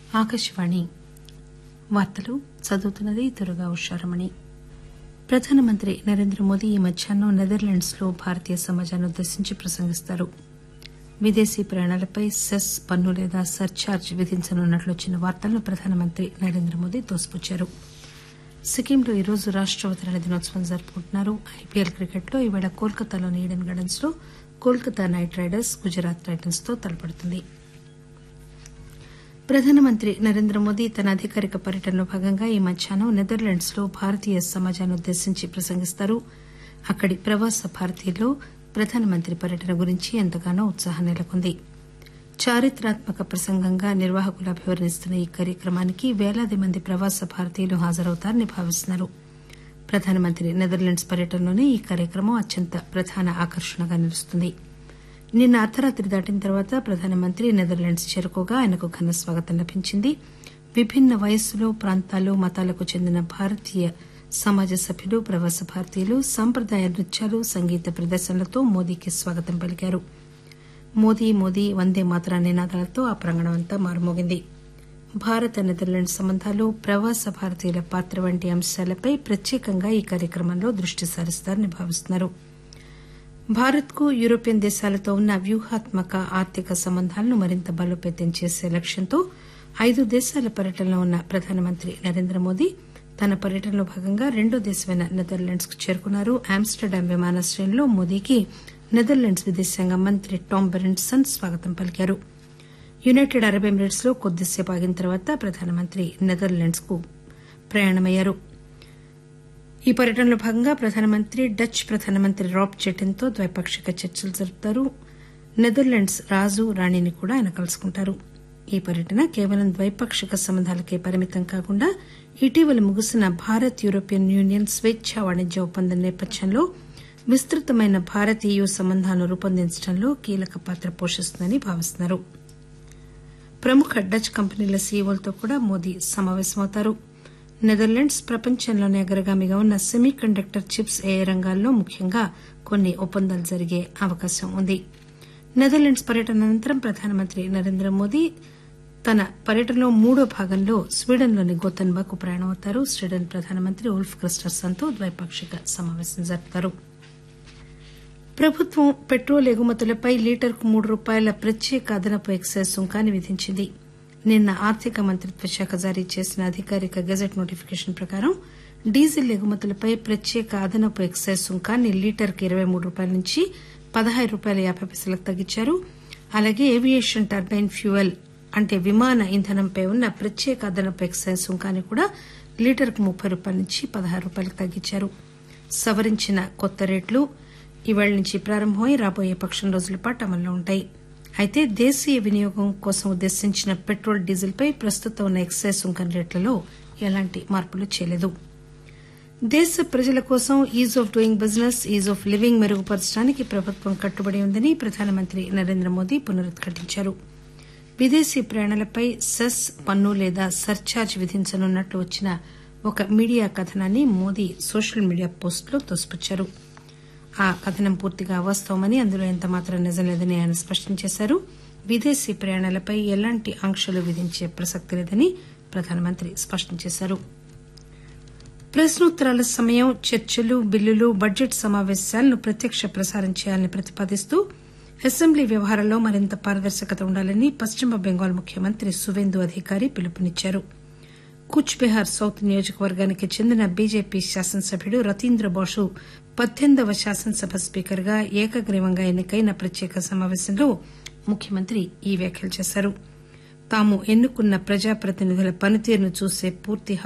ఆకాశవాణి వార్తలు చదువుతున్నది దుర్గా ఉషారమణి ప్రధానమంత్రి నరేంద్ర మోదీ ఈ మధ్యాహ్నం నెదర్లాండ్స్ లో భారతీయ సమాజాన్ని ఉద్దేశించి ప్రసంగిస్తారు విదేశీ ప్రయాణాలపై సెస్ పన్ను లేదా సర్చార్జ్ విధించనున్నట్లు వచ్చిన వార్తలను ప్రధానమంత్రి నరేంద్ర మోదీ తోసిపుచ్చారు సిక్కింలో ఈరోజు రాష్ట అవతరణ దినోత్సవం జరుపుకుంటున్నారు ఐపీఎల్ క్రికెట్లో ఈవేళ కోల్కతాలోని ఈడెన్ గార్డెన్స్ లో Kolkata Knight Riders Gujarat Titans తో తలపడుతుంది ప్రధానమంత్రి నరేంద్ర మోదీ తన అధికారిక పర్యటనలో భాగంగా ఈ మధ్యాహ్నం నెదర్లాండ్స్ లో భారతీయ సమాజాన్ని ఉద్దేశించి ప్రసంగిస్తారు అక్కడి ప్రవాస భారతీయుల్లో ప్రధానమంత్రి పర్యటన గురించి ఎంతగానో ఉత్సాహం నెలకొంది చారిత్రాత్మక ప్రసంగంగా నిర్వాహకులు అభివర్ణిస్తున్న ఈ కార్యక్రమానికి పేలాది మంది ప్రవాస భారతీయులు హాజరవుతారని భావిస్తున్నారు ప్రధానమంత్రి నెదర్లాండ్స్ పర్యటనలోనే ఈ కార్యక్రమం అత్యంత ప్రధాన ఆకర్షణగా నిలుస్తుంది నిన్న అర్దరాత్రి దాటిన తర్వాత ప్రధానమంత్రి నెదర్లాండ్స్ చేరుకోగా ఆయనకు ఘన స్వాగతం లభించింది విభిన్న వయస్సులు ప్రాంతాలు మతాలకు చెందిన భారతీయ సమాజ సభ్యులు ప్రవాస భారతీయులు సంప్రదాయ నృత్యాలు సంగీత ప్రదర్శనలతో మోదీకి స్వాగతం పలికారు మోదీ మోదీ వందే మాతరం నినాదాలతో ఆ ప్రాంగణమంతా మారుమోగింది భారత్ నెదర్లాండ్స్ సంబంధాలు ప్రవాస భారతీయుల పాత్ర వంటి అంశాలపై ప్రత్యేకంగా ఈ కార్యక్రమంలో దృష్టి సారిస్తారని భావిస్తున్నారు భారత్ కు యూరోపియన్ దేశాలతో ఉన్న వ్యూహాత్మక ఆర్థిక సంబంధాలను మరింత బలోపేతం చేసే లక్ష్యంతో ఐదు దేశాల పర్యటనలో ఉన్న ప్రధానమంత్రి నరేంద్ర మోదీ తన పర్యటనలో భాగంగా రెండో దేశమైన నెదర్లాండ్స్ కు చేరుకున్నారు ఆమ్స్టర్డామ్ విమానాశ్రయంలో మోదీకి నెదర్లాండ్స్ విదేశాంగ మంత్రి టామ్ బెరెంట్సన్ స్వాగతం పలికారు యునైటెడ్ అరబ్ ఎమిరేట్స్ లో కొద్దిసేపు ఆగిన తర్వాత ప్రధానమంత్రి నెదర్లాండ్స్ కు ప్రయాణమయ్యారు ఈ పర్యటనలో భాగంగా ప్రధానమంత్రి డచ్ ప్రధానమంత్రి రాబ్ జెటెన్ తో ద్వైపాక్షిక చర్చలు జరుపుతారు నెదర్లాండ్స్ రాజు రాణిని కూడా ఆయన కలుసుకుంటారు ఈ పర్యటన కేవలం ద్వైపాక్షిక సంబంధాలకే పరిమితం కాకుండా ఇటీవల ముగిసిన భారత్ యూరోపియన్ యూనియన్ స్వేచ్ఛా వాణిజ్య ఒప్పందం నేపథ్యంలో విస్తృతమైన భారత్ ఈయూ సంబంధాలను రూపొందించడంలో కీలక పాత్ర పోషిస్తుందని భావిస్తున్నారు ప్రముఖ డచ్ కంపెనీల సీఈఓలతో కూడా మోదీ సమావేశమవుతారు నెదర్లాండ్స్ ప్రపంచంలోనే అగ్రగామిగా ఉన్న సెమీ కండక్టర్ చిప్స్ ఏ రంగాల్లో ముఖ్యంగా కొన్ని ఒప్పందాలు జరిగే అవకాశం ఉంది నెదర్లాండ్స్ పర్యటన అనంతరం ప్రధానమంత్రి నరేంద్ర మోదీ తన పర్యటనలో మూడో భాగంలో స్వీడన్లోని గోతన్బర్గ్ కు ప్రయాణమవుతారు స్వీడన్ ప్రధానమంత్రి ఉల్ఫ్ క్రిస్టర్సన్ తో ద్వైపాక్షిక సమావేశం జరుపుతారు ప్రభుత్వం పెట్రోల్ ఎగుమతులపై లీటరుకు మూడు రూపాయల ప్రత్యేక అదనపు ఎక్సైజ్ సుంకాన్ని విధించింది నిన్న ఆర్థిక మంత్రిత్వ శాఖ జారీ చేసిన అధికారిక గెజెట్ నోటిఫికేషన్ ప్రకారం డీజిల్ ఎగుమతులపై ప్రత్యేక అదనపు ఎక్సైజ్ సుంకాన్ని లీటరుకు ఇరవై మూడు రూపాయల నుంచి పదహారు రూపాయల యాబై పైసలకు తగ్గించారు అలాగే ఏవియేషన్ టర్బైన్ ఫ్యూయల్ అంటే విమాన ఇంధనంపై ఉన్న ప్రత్యేక అదనపు ఎక్సైజ్ సుంకాన్ని కూడా లీటరుకు ముప్పై రూపాయల నుంచి పదహారు రూపాయలకు తగ్గించారు సవరించిన కొత్త రేట్లు ఇవాళ నుంచి ప్రారంభమై రాబోయే పక్షం రోజుల పాటు అమల్లో ఉంటాయి అయితే దేశీయ వినియోగం కోసం ఉద్దేశించిన పెట్రోల్ డీజిల్ పై ప్రస్తుతం ఉన్న ఎక్సైజ్ సుంకం రేట్లలో ఎలాంటి మార్పులు చేయలేదు దేశ ప్రజల కోసం ease of doing business ease of living మెరుగుపరచడానికి ప్రభుత్వం కట్టుబడి ఉందని ప్రధానమంత్రి నరేంద్ర మోదీ పునరుద్ఘాటించారు విదేశీ ప్రయాణాలపై సెస్ పన్ను లేదా సర్చార్జ్ విధించనున్నట్లు వచ్చిన ఒక మీడియా కథనాన్ని మోదీ సోషల్ మీడియా పోస్టులో తోసిపుచ్చారు ఆ కథనం పూర్తిగా అవాస్తవమని అందులో ఎంతమాత్రం నిజం లేదని ఆయన స్పష్టం చేశారు విదేశీ ప్రయాణాలపై ఎలాంటి ఆంక్షలు విధించే ప్రసక్తి లేదని ప్రధానమంత్రి స్పష్టం చేశారు ప్రశ్నోత్తరాల సమయం చర్చలు బిల్లులు బడ్జెట్ సమావేశాలను ప్రత్యక్ష ప్రసారం చేయాలని ప్రతిపాదిస్తూ అసెంబ్లీ వ్యవహారాల్లో మరింత పారదర్శకత ఉండాలని పశ్చిమ బెంగాల్ ముఖ్యమంత్రి సువేందు అధికారి పిలుపునిచ్చారు కూచ్ బెహార్ సౌత్ నియోజకవర్గానికి చెందిన బీజేపీ శాసనసభ్యుడు రతీంద్ర బాసు పద్దెనిమిదవ శాసనసభ స్పీకర్ గా ఏకగ్రీవంగా ఎన్నికైన ప్రత్యేక సమావేశంలో ముఖ్యమంత్రి ఈ వ్యాఖ్యలు చేశారు తాము ఎన్నుకున్న ప్రజాప్రతినిధుల పనితీరును చూసే పూర్తి